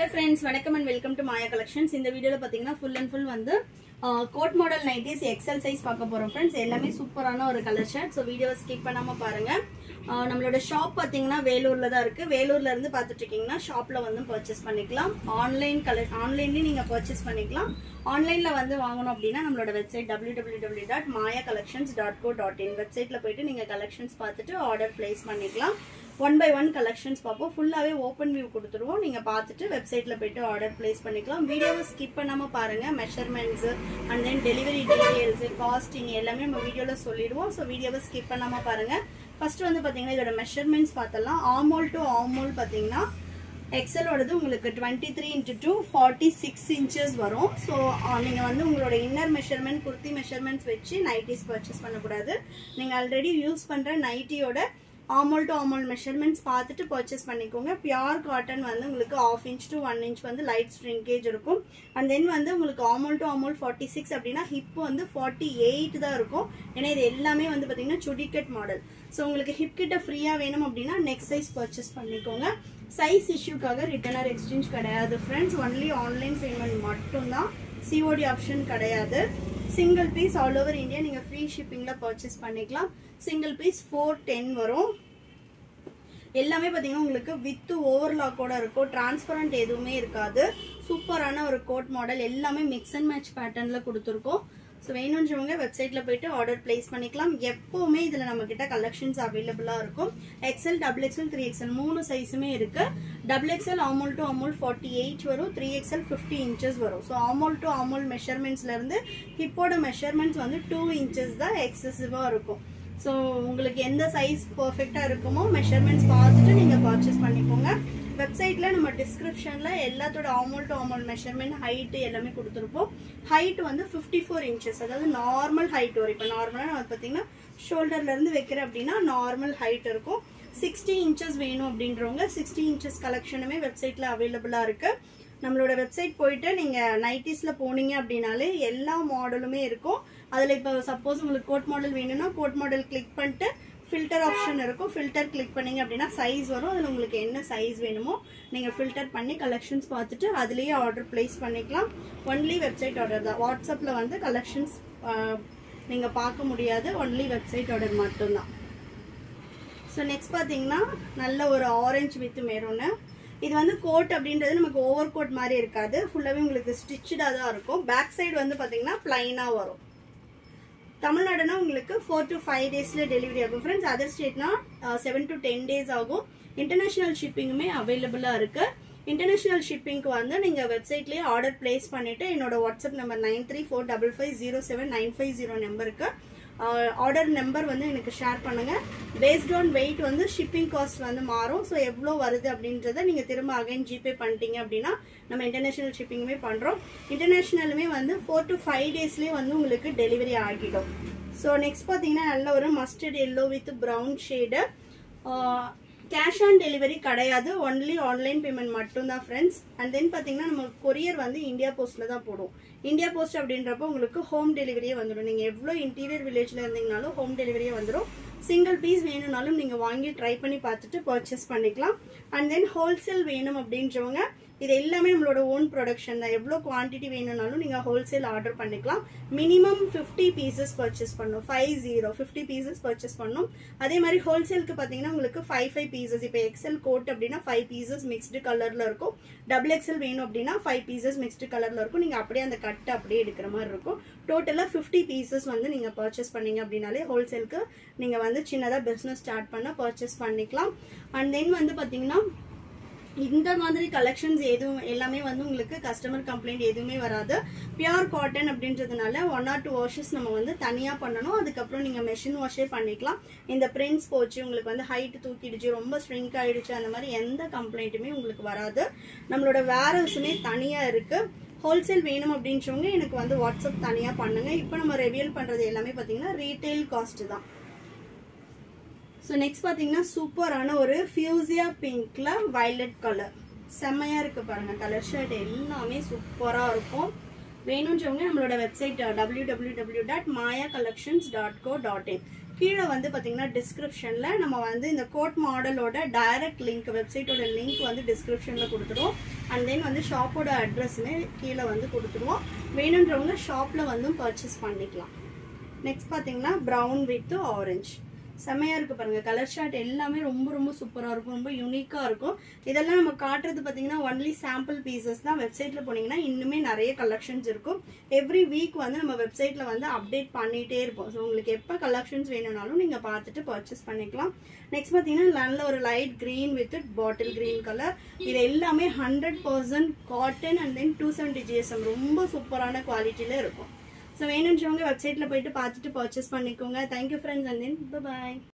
hello friends வணக்கம் and welcome to Maya collections இந்த வீடியோவில் பார்த்தீங்கன்னா ஃபுல் அண்ட் ஃபுல் வந்து coat model nighties XL size பார்க்க போகிறோம் ஃப்ரெண்ட்ஸ் எல்லாமே சூப்பரான ஒரு கலர் ஷர்ட் ஸோ வீடியோவை ஸ்கிப் பண்ணாமல் பாருங்கள் ஆஹ் நம்மளோட ஷாப் பார்த்தீங்கன்னா வேலூரில் தான் இருக்குது வேலூர்ல இருந்து பார்த்துட்டு இருக்கீங்கன்னா ஷாப்பில் வந்து பர்ச்சேஸ் பண்ணிக்கலாம் ஆன்லைன் கலர் ஆன்லைன்லேயும் நீங்கள் பர்ச்சேஸ் பண்ணிக்கலாம் ஆன்லைனில் வந்து வாங்கணும் அப்படின்னா நம்மளோட website W W W dot Maya collections dot co dot in வெப்சைட்டில் போயிட்டு நீங்கள் கலெக்ஷன்ஸ் பார்த்துட்டு ஆர்டர் ப்ளேஸ் பண்ணிக்கலாம் ஒன் பை ஒன் கலெக்ஷன்ஸ் பார்ப்போம் ஃபுல்லாகவே ஓப்பன் வியூ கொடுத்துருவோம் நீங்கள் பார்த்துட்டு வெப்சைட்டில் போயிட்டு ஆர்டர் ப்ளேஸ் பண்ணிக்கலாம் வீடியோவை ஸ்கிப் பண்ணாமல் பாருங்கள் measurements and then delivery details costing எல்லாமே நம்ம வீடியோவில் சொல்லிடுவோம் ஸோ வீடியோவை ஸ்கிப் பண்ணாமல் பாருங்கள் ஃபர்ஸ்ட் வந்து பார்த்தீங்கன்னா இதோட மெஷர்மெண்ட்ஸ் பார்த்தலாம் ஆமோல் டு ஆமோல் பார்த்தீங்கன்னா எக்ஸலோடது உங்களுக்கு twenty three into two forty six inches வரும் ஸோ நீங்கள் வந்து உங்களோட இன்னர் மெஷர்மெண்ட் குர்த்தி மெஷர்மெண்ட்ஸ் வச்சு நைட்டிஸ் பர்ச்சேஸ் பண்ணக்கூடாது நீங்கள் ஆல்ரெடி யூஸ் பண்ணுற நைட்டியோட ஆமோல் டு ஆமோல் மெஷர்மெண்ட்ஸ் பார்த்துட்டு பர்ச்சேஸ் பண்ணிக்கோங்க பியூர் காட்டன் வந்து உங்களுக்கு half inch to one inch வந்து லைட் ஸ்ட்ரிங்கேஜ் இருக்கும் அண்ட் தென் வந்து உங்களுக்கு armhole to armhole forty six அப்படின்னா ஹிப் வந்து ஃபார்ட்டி எயிட் தான் இருக்கும் ஏன்னா இது எல்லாமே வந்து பார்த்தீங்கன்னா சுடிகட் மாடல் ஸோ உங்களுக்கு ஹிப் கிட்ட ஃப்ரீயாக வேணும் அப்படின்னா நெக்ஸ்ட் சைஸ் பர்ச்சேஸ் பண்ணிக்கோங்க சைஸ் இஷ்யூக்காக ரிட்டர்ன் ஆர் எக்ஸ்சேஞ்ச் கிடையாது ஃப்ரெண்ட்ஸ் ஒன்லி ஆன்லைன் பேமெண்ட் மட்டும்தான் சிஓடி ஆப்ஷன் கிடையாது single piece all over India நீங்கள் ஃப்ரீ ஷிப்பிங்கில் பர்ச்சேஸ் பண்ணிக்கலாம் சிங்கிள் பீஸ் ஃபோர் டென் வரும் எல்லாமே பார்த்தீங்கன்னா உங்களுக்கு வித்து ஓவர்லாக்கோட இருக்கும் டிரான்ஸ்பரண்ட் எதுவுமே இருக்காது சூப்பரான ஒரு கோட் மாடல் எல்லாமே மிக்ஸ் அண்ட் மேட்ச் பேட்டர்னில் கொடுத்துருக்கோம் ஸோ வேணுன்றவங்க வெப்சைட்டில் போயிட்டு ஆர்டர் பிளேஸ் பண்ணிக்கலாம் எப்போவுமே இதில் நம்ம கிட்ட கலெக்ஷன்ஸ் அவைலபிளாக இருக்கும் XL double XL three XL மூணு சைஸுமே இருக்கு double XL armhole to armhole forty eight வரும் த்ரீ எக்ஸல் ஃபிஃப்டி இன்ச்சஸ் வரும் ஸோ ஆமோல் டு ஆமோல் மெஷர்மெண்ட்ஸ்லேருந்து ஹிப்போட மெஷர்மெண்ட்ஸ் வந்து டூ இன்ச்சஸ் தான் எக்ஸசிவாக இருக்கும் ஸோ உங்களுக்கு எந்த சைஸ் பர்ஃபெக்டாக இருக்குமோ மெஷர்மெண்ட்ஸ் பார்த்துட்டு நீங்கள் பர்ச்சேஸ் பண்ணிக்கோங்க வெப்சைட்டில் நம்ம டிஸ்கிரிப்ஷனில் எல்லாத்தோட armhole to armhole measurement height எல்லாமே கொடுத்துருப்போம் ஹைட் வந்து ஃபிஃப்டி ஃபோர் இன்ச்சஸ் அதாவது நார்மல் ஹைட் வரும் இப்போ நார்மலாக நம்ம பார்த்தீங்கன்னா ஷோல்டர்லேருந்து வைக்கிறேன் அப்படின்னா நார்மல் ஹைட் இருக்கும் சிக்ஸ்டி இன்ச்சஸ் வேணும் அப்படின்றவங்க சிக்ஸ்டி இன்ச்சஸ் கலெக்ஷனுமே வெப்சைட்டில் அவைலபிளாக இருக்குது நம்மளோட வெப்சைட் போயிட்டு நீங்கள் நைட்டிஸில் போனீங்க அப்படின்னாலே எல்லா மாடலுமே இருக்கும் அதில் இப்போ சப்போஸ் உங்களுக்கு கோட் மாடல் வேணும்னா கோட் மாடல் கிளிக் பண்ணிட்டு ஃபில்டர் ஆப்ஷன் இருக்கும் ஃபில்டர் கிளிக் பண்ணீங்க அப்படின்னா சைஸ் வரும் அதில் உங்களுக்கு என்ன சைஸ் வேணுமோ நீங்கள் ஃபில்டர் பண்ணி கலெக்ஷன்ஸ் பார்த்துட்டு அதுலேயே ஆர்டர் ப்ளேஸ் பண்ணிக்கலாம் ஒன்லி வெப்சைட் ஆர்டர் தான் வாட்ஸ்அப்பில் வந்து கலெக்ஷன்ஸ் நீங்கள் பார்க்க முடியாது ஒன்லி வெப்சைட் ஆர்டர் மட்டும்தான் ஸோ நெக்ஸ்ட் பார்த்தீங்கன்னா நல்ல ஒரு ஆரஞ்சு வித் மெரூனு இது வந்து கோட் அப்படின்றது நமக்கு ஓவர் கோட் மாதிரி இருக்காது ஃபுல்லாகவே உங்களுக்கு ஸ்டிச்சடாக தான் இருக்கும் பேக் சைடு வந்து பார்த்தீங்கன்னா பிளைனாக வரும் தமிழ்நாடுனா உங்களுக்கு ஃபோர் டு ஃபைவ் டேஸில் டெலிவரி ஆகும் ஃப்ரெண்ட்ஸ் அதர் ஸ்டேட்னா செவன் டு டென் டேஸ் ஆகும் இன்டர்நேஷ்னல் ஷிப்பிங்குமே அவைலபிளாக இருக்குது இன்டர்நேஷ்னல் ஷிப்பிங்க்கு வந்து நீங்கள் வெப்சைட்லேயே ஆர்டர் பிளேஸ் பண்ணிவிட்டு என்னோட WhatsApp number nine three four double five zero seven nine five zero நம்பருக்கு ஆர்டர் நம்பர் வந்து எனக்கு ஷேர் பண்ணுங்கள் பேஸ்ட் ஆன் வெயிட் வந்து ஷிப்பிங் காஸ்ட் வந்து மாறும் ஸோ எவ்வளோ வருது அப்படின்றத நீங்கள் திரும்ப அகைன் ஜிபே பண்ணிட்டீங்க அப்படின்னா நம்ம இன்டர்நேஷ்னல் ஷிப்பிங்குமே பண்ணுறோம் இன்டர்நேஷ்னலுமே வந்து ஃபோர் டு ஃபைவ் டேஸ்லேயே வந்து உங்களுக்கு டெலிவரி ஆகிடும் ஸோ நெக்ஸ்ட் பார்த்தீங்கன்னா நல்ல ஒரு mustard yellow with brown shade cash on delivery கிடையாது ஒன்லி ஆன்லைன் பேமெண்ட் மட்டும்தான் ஃப்ரெண்ட்ஸ் அண்ட் தென் பார்த்தீங்கன்னா நம்ம கொரியர் வந்து இந்தியா போஸ்ட்டில் தான் போடுவோம் இந்தியா போஸ்ட் அப்படின்றப்போ உங்களுக்கு ஹோம் டெலிவரியே வந்துடும் நீங்கள் எவ்வளோ இன்டீரியர் வில்லேஜில் இருந்தீங்கனாலும் ஹோம் டெலிவரியே வந்துடும் சிங்கிள் பீஸ் வேணும்னாலும் நீங்கள் வாங்கி ட்ரை பண்ணி பார்த்துட்டு பர்ச்சேஸ் பண்ணிக்கலாம் அண்ட் தென் ஹோல்சேல் வேணும் அப்படின்றவங்க இது எல்லாமே நம்மளோட ஓன் ப்ரொடக்ஷன் தான் எவ்வளோ குவான்டிட்டி வேணும்னாலும் நீங்கள் ஹோல்சேல் ஆர்டர் பண்ணிக்கலாம் மினிமம் ஃபிஃப்டி பீசஸ் பர்ச்சேஸ் பண்ணணும் five zero fifty pieces purchase பண்ணணும் அதே மாதிரி ஹோல்சேலுக்கு பார்த்தீங்கன்னா உங்களுக்கு ஃபைவ் ஃபைவ் பீசஸ் இப்போ எக்ஸல் கோட் அப்படின்னா ஃபைவ் பீசஸ் மிக்ஸ்டு கலரில் இருக்கும் டபுள் எக்ஸல் வேணும் அப்படின்னா ஃபைவ் பீசஸ் மிக்ஸ்டு கலரில் இருக்கும் நீங்கள் அப்படியே அந்த கட்டை அப்படியே எடுக்கிற மாதிரி இருக்கும் டோட்டலாக ஃபிஃப்டி பீசஸ் வந்து நீங்கள் பர்ச்சேஸ் பண்ணீங்க அப்படின்னாலே ஹோல்சேலுக்கு நீங்கள் வந்து சின்னதாக பிஸ்னஸ் ஸ்டார்ட் பண்ண பர்ச்சேஸ் பண்ணிக்கலாம் அண்ட் தென் வந்து பார்த்தீங்கன்னா இந்த மாதிரி கலெக்ஷன்ஸ் எதுவும் எல்லாமே வந்து உங்களுக்கு கஸ்டமர் கம்ப்ளைண்ட் எதுவுமே வராது பியூர் காட்டன் அப்படின்றதுனால ஒன் ஆர் டூ வாஷஸ் நம்ம வந்து தனியாக பண்ணணும் அதுக்கப்புறம் நீங்கள் மெஷின் வாஷே பண்ணிக்கலாம் இந்த பிரிண்ட்ஸ் போச்சு உங்களுக்கு வந்து ஹைட் தூக்கிடுச்சு ரொம்ப ஸ்ட்ரிங்க் ஆயிடுச்சு அந்த மாதிரி எந்த கம்ப்ளைண்ட்டுமே உங்களுக்கு வராது நம்மளோட வேரல்ஸுமே தனியாக இருக்குது ஹோல்சேல் வேணும் அப்படின்றவங்க எனக்கு வந்து வாட்ஸ்அப் தனியாக பண்ணுங்க இப்போ நம்ம ரெவியல் பண்ணுறது எல்லாமே பார்த்தீங்கன்னா ரீட்டைல் காஸ்ட் தான் ஸோ நெக்ஸ்ட் பார்த்தீங்கன்னா சூப்பரான ஒரு ஃபியூசியா பிங்க்ல வயலட் கலர் செம்மையா இருக்கு பாருங்க கலர் ஷர்ட் எல்லாமே சூப்பரா இருக்கும் வேணுன்றவங்க நம்மளோட website W W W dot Maya collections dot co dot in கீழே வந்து பார்த்தீங்கன்னா டிஸ்கிரிப்ஷனில் நம்ம வந்து இந்த கோட் மாடலோட டைரக்ட் லிங்க் வெப்சைட்டோட லிங்க் வந்து டிஸ்கிரிப்ஷனில் கொடுத்துருவோம் அண்ட் தென் வந்து ஷாப்போட அட்ரஸ்னு கீழே வந்து கொடுத்துருவோம் வேணுன்றவங்க ஷாப்பில் வந்து பர்ச்சேஸ் பண்ணிக்கலாம் நெக்ஸ்ட் பார்த்தீங்கன்னா ப்ரௌன் வித் ஆரஞ்சு செம்மையாக இருக்குது பாருங்கள் கலர் ஷார்ட் எல்லாமே ரொம்ப ரொம்ப சூப்பராக இருக்கும் ரொம்ப யூனிக்காக இருக்கும் இதெல்லாம் நம்ம காட்டுறது பார்த்தீங்கன்னா ஒன்லி சாம்பிள் பீசஸ் தான் வெப்சைட்டில் போனீங்கன்னா இன்னுமே நிறைய கலெக்ஷன்ஸ் இருக்கும் எவ்ரி வீக் வந்து நம்ம வெப்சைட்டில் வந்து அப்டேட் பண்ணிகிட்டே இருப்போம் ஸோ உங்களுக்கு எப்போ கலெக்ஷன்ஸ் வேணும்னாலும் நீங்கள் பார்த்துட்டு பர்ச்சேஸ் பண்ணிக்கலாம் நெக்ஸ்ட் பார்த்தீங்கன்னா நல்ல ஒரு light green with bottle green colour இது எல்லாமே hundred percent cotton and then two seventy GSM ரொம்ப சூப்பரான குவாலிட்டியில் இருக்கும் ஸோ வேணுன்றவங்க வெப்சைட்டில் போயிட்டு பார்த்துட்டு பர்ச்சேஸ் பண்ணிக்கோங்க thank you friends and then bye